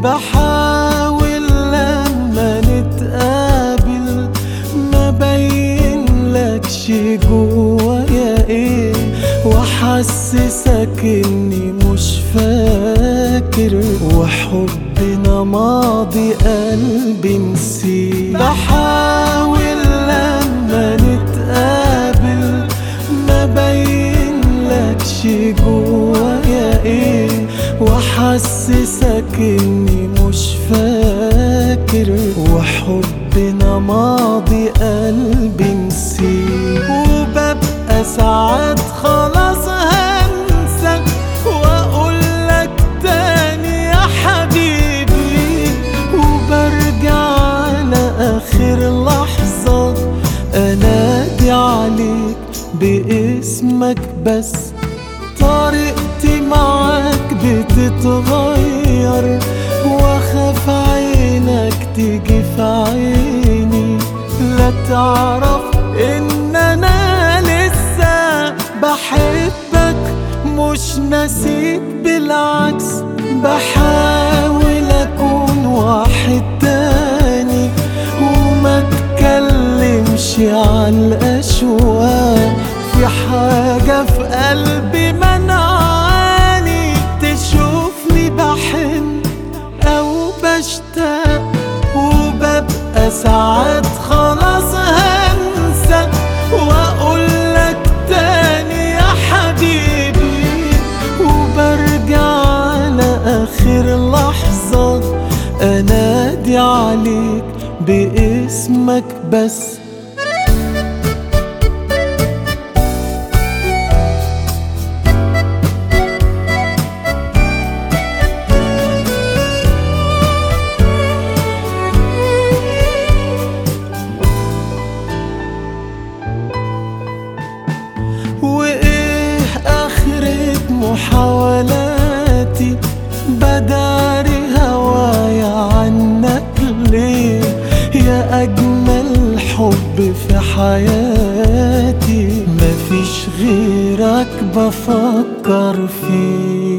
بحاول لما نتقابل ما بين لكش جوايا ايه واحسسك اني مش فاكر وحبنا ماضي قلبي نسيه بحاول لما نتقابل ما بين لكش جوايا ايه واحسسك اني مش فاكر وحبنا ماضي قلبي نسيه وببقى ساعات خلاص هنسى واقول لك تاني يا حبيبي وبرجع على اخر لحظة انادي عليك باسمك بس طريقتي معاك بتتغير واخاف عينك تيجي في عيني لا تعرف ان انا لسه بحبك مش نسيت بالعكس بحاول اكون واحد تاني وما اتكلمش عن الاشواق في حاجة في قلبي منعاني تشوفني بحن او بشتاق وببقى ساعات خلاص هنسى واقول لك تاني يا حبيبي وبرجع على اخر لحظة انادي عليك باسمك بس وايه اخرة محاولاتي بداري هوايا عنك ليه يا اجمل حب في حياتي مفيش غيرك بفكر فيه